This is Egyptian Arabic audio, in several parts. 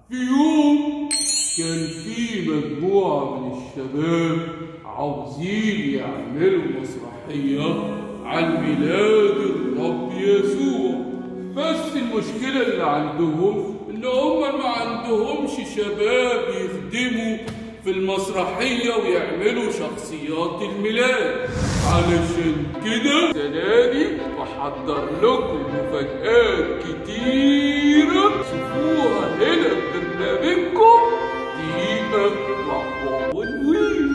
في يوم كان في مجموعة من الشباب عاوزين يعملوا مسرحية عن ميلاد الرب يسوع بس المشكلة اللي عندهم إن هما ما عندهمش شباب يخدموا في المسرحية ويعملوا شخصيات الميلاد علشان كده السنة دي بحضر لكم مفاجآت كتيرة شوفوها هنا في برنامجكم دقيقة مع بابا نويل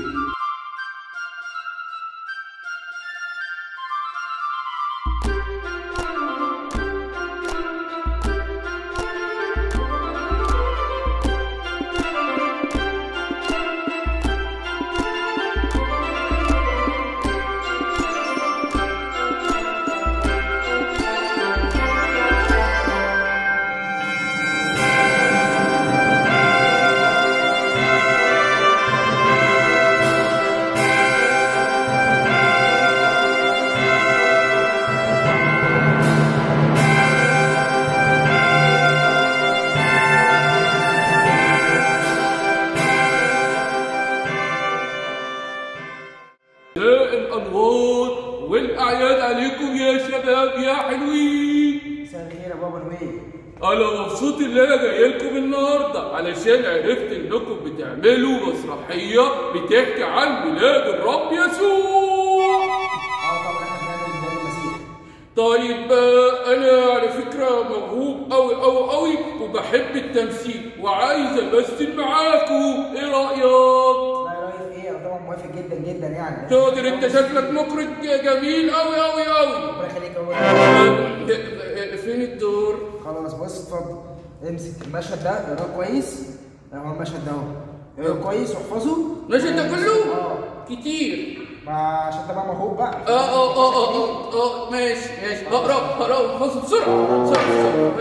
يا الأنوار والأعياد عليكم يا شباب يا حلوين مساء الخير يا بابا نويل أنا مبسوط إن أنا جاي لكم النهاردة علشان عرفت إنكم بتعملوا مسرحية بتحكي عن ميلاد الرب يسوع اه طبعا احنا بنعمل ميلاد المسيح طيب آه، أنا على فكرة موهوب أوي أوي أوي وبحب التمثيل وعايز أمثل معاكم إيه رأيك؟ لا يا ريس ايه انا طبعا موافق جدا جدا يعني تقدر أنت شكلك مخرج جميل أوي أوي أوي ربنا يخليك يا بابا آه، فين الدور؟ خلاص بص اتفضل امسك المشهد ده اقراه كويس اهو المشهد ده اهو اقراه كويس واحفظه ماشي ده كله؟ اه كتير ما عشان انت بقى موهوب بقى اه اه اه اه اه ماشي ماشي اقرا اقرا فصل بسرعه بسرعه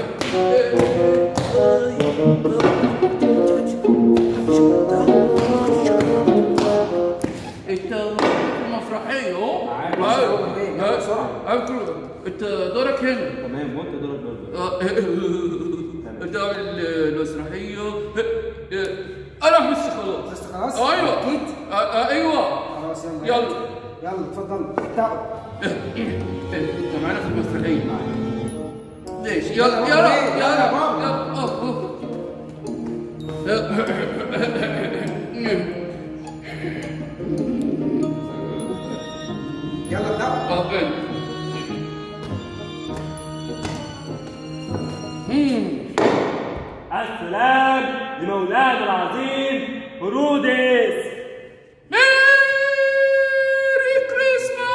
انت في المسرحيه اهو عارف بسرعة ليه؟ يلا بسرعة. اذكر انت دورك هنا تمام وانت دورك برضه آه، انت عامل المسرحيه انا بس خلاص بس خلاص ايوه اكيد آه، آه، ايوه خلاص يلا يلا. يلا اتفضل ابدأوا انت معانا في المسرحيه ماشي يلا يلا يلا يلا يلا يا بابا. يلا أوه، أوه. يلا ابدأوا طب السلام لمولانا العظيم هرودس ميري كريسماس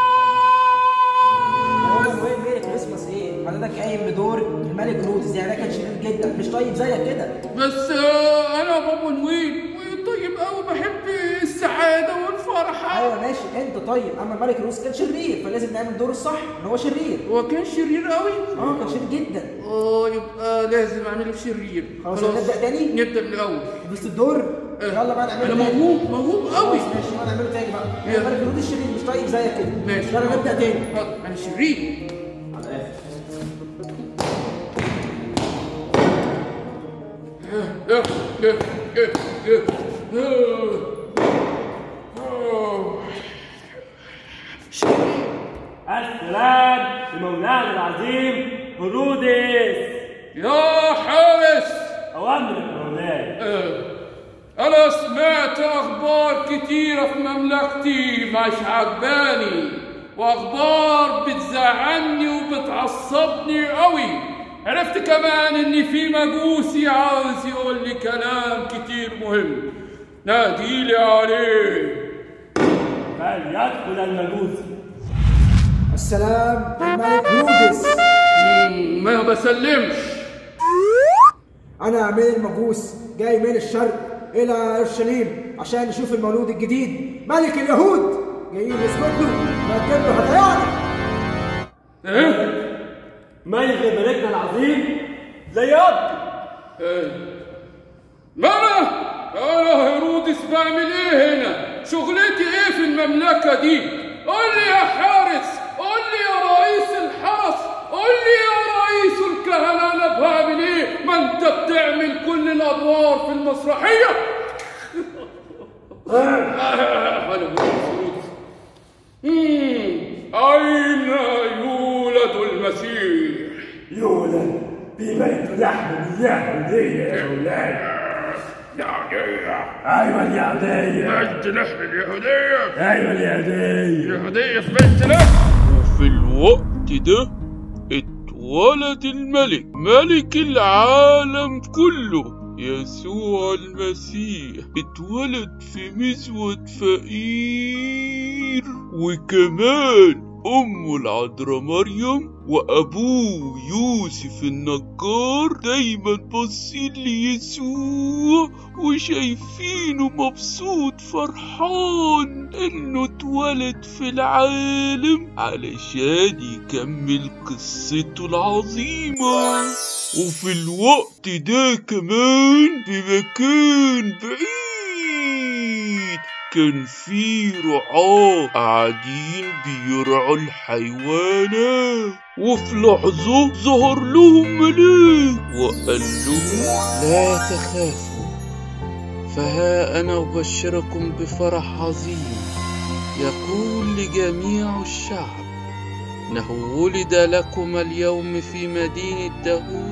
هو وين ميري كريسماس ايه؟ حضرتك قايم بدور الملك رودز يعني ده كان شرير جدا مش طيب زيك كده بس آه، انا بابا نويل طيب قوي بحب السعاده والفرحه ايوه ماشي انت طيب اما الملك روز كان شرير فلازم نعمل دوره الصح ان هو شرير هو كان شرير قوي اه كان شرير جدا اه يبقى لازم اعمله شرير خلاص نبدا تاني نبدا من الاول بس الدور يلا بقى نعمله انا تاني موهوب موهوب قوي خلاص ماشي بقى نعمله تاني بقى يلا. الملك رود الشرير مش طيب زيك كده ماشي يلا نبدا تاني حاضر، انا شرير على الاخر السلام لمولانا العظيم هرودس يا حارس اوامرك يا مولاي آه، أنا سمعت أخبار كتيرة في مملكتي مش عجباني وأخبار بتزعلني وبتعصبني قوي عرفت كمان إن في مجوسي عاوز يقول لي كلام كتير مهم ناديلي عليه فليدخل المجوس السلام الملك رودس مم، ما بسلمش انا امير المجوس جاي من الشرق الى اورشليم عشان نشوف المولود الجديد ملك اليهود جايين نسجد له نقدم له هدايانا إيه؟ ملك ملكنا العظيم زياد ما انا انا هيرودس بعمل ايه هنا شغلتي ايه في المملكة دي قول لي يا حارس قول لي يا رئيس الحرس قول لي يا رئيس الكهنة انا بعمل ايه ما انت بتعمل كل أدوار في المسرحية أنا بقول مم، أين يولد المسيح؟ يولد في بيت لحم اليهودية يا مولاي يهودية أيوة اليهودية بنت لحم اليهودية أيوة اليهودية يهودية في بنت لحم وفي الوقت ده اتولد الملك ملك العالم كله يسوع المسيح اتولد في مزود فقير وكمان أمه العذراء مريم وأبوه يوسف النجار دايما باصين ليسوع وشايفينه مبسوط فرحان إنه اتولد في العالم علشان يكمل قصته العظيمة وفي الوقت ده كمان في مكان بعيد كان في رعاة قاعدين بيرعوا الحيوانات وفي لحظة ظهر لهم ملاك وقال لهم لا تخافوا فها أنا أبشركم بفرح عظيم يقول لجميع الشعب إنه ولد لكم اليوم في مدينة داود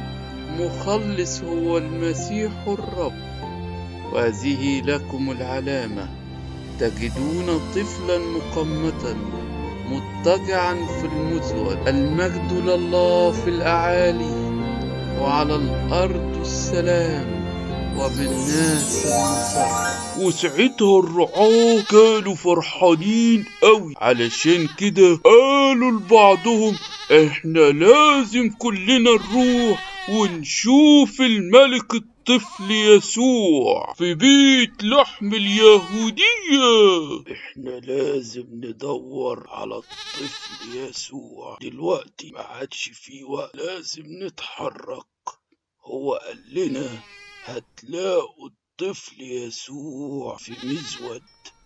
مخلص هو المسيح الرب وهذه لكم العلامة تجدون طفلا مقمتا مضطجعا في المزود المجد لله في الأعالي وعلى الأرض السلام وبالناس المسرة وساعتها الرعاة كانوا فرحانين قوي علشان كده قالوا لبعضهم احنا لازم كلنا نروح ونشوف الملك الطفل يسوع في بيت لحم اليهودية احنا لازم ندور على الطفل يسوع دلوقتي ما عادش في وقت لازم نتحرك هو قال لنا هتلاقوا الطفل يسوع في مزود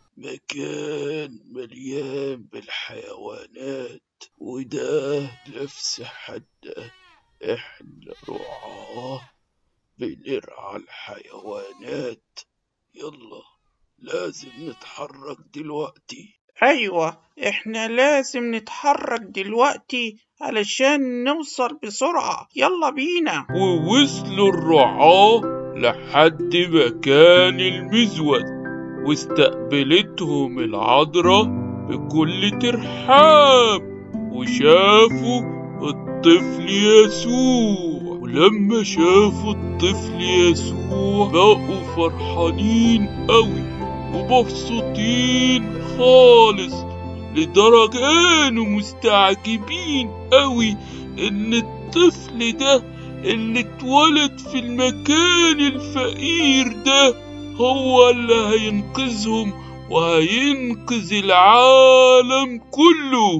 مكان مليان بالحيوانات وده نفس حد احنا رعاه بنرعى الحيوانات يلا لازم نتحرك دلوقتي أيوة إحنا لازم نتحرك دلوقتي علشان نوصل بسرعة يلا بينا ووصلوا الرعاة لحد مكان المزود واستقبلتهم العذراء بكل ترحاب وشافوا الطفل يسوع ولما شافوا الطفل يسوع بقوا فرحانين قوي ومبسوطين خالص لدرجة كانوا مستعجبين قوي ان الطفل ده اللي اتولد في المكان الفقير ده هو اللي هينقذهم وهينقذ العالم كله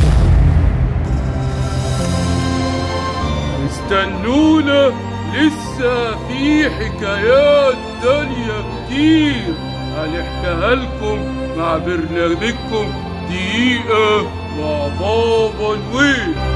استنونا لسه في حكايات تانية كتير هنحكيها لكم مع برنامجكم دقيقة مع بابا نويل